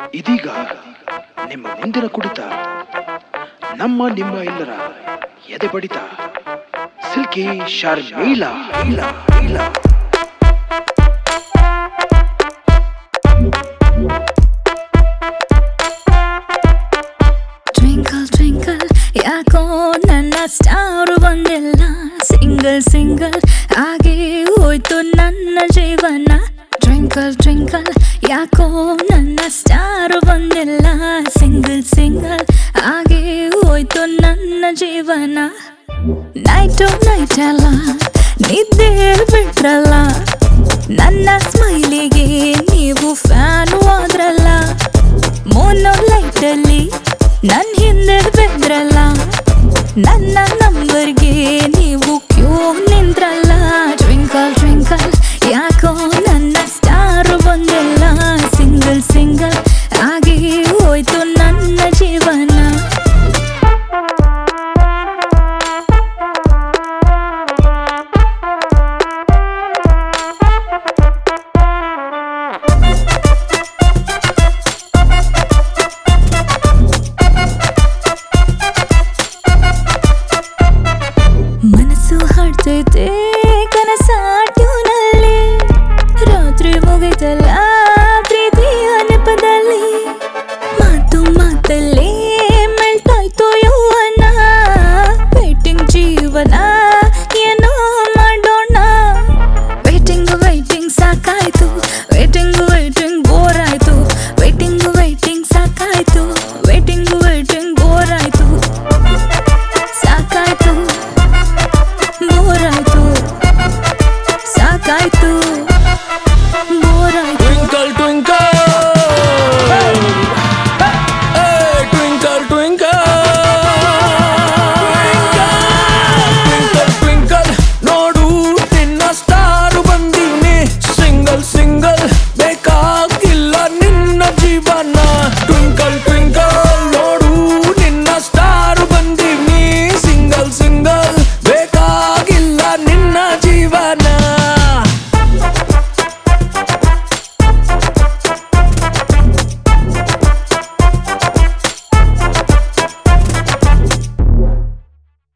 ಇದೀಗ ನಿಮ್ಮ ಮುಂದಿನ ಕುಡಿತ ನಮ್ಮ ನಿಮ್ಮ ಎಲ್ಲರ ಎದೆ ಬಡಿತ ಸಿಲ್ಕಿ ಶರ್ಮೀಳ ಇಲ್ಲ ಇಲ್ಲ ಟ್ವಿಂಕಲ್ ಟ್ವಿಂಕಲ್ ಯಾಕೋ ನನ್ನ ಸ್ಟಾರು ಬಂದಿಲ್ಲ ಸಿಂಗಲ್ ಸಿಂಗಲ್ ಆಗಿ ಹೋಯ್ತು ನನ್ನ ಜೀವನ ಟ್ವಿಂಕಲ್ ಟ್ವಿಂಕಲ್ ಯಾಕೋ ನನ್ನ ಸ್ಟಾರು ಬಂದಿಲ್ಲ ಸಿಂಗಲ್ ಸಿಂಗಲ್ ಆಗಿ ಹೋಯ್ತು ನನ್ನ ಜೀವನ ನೈಟು ನೈಟ್ ಅಲ್ಲ ನಿದ್ದೆ ಬಿಟ್ರಲ್ಲ ನನ್ನ ಸ್ಮೈಲಿಗೆ ನೀವು ಫ್ಯಾನು ಆದ್ರಲ್ಲ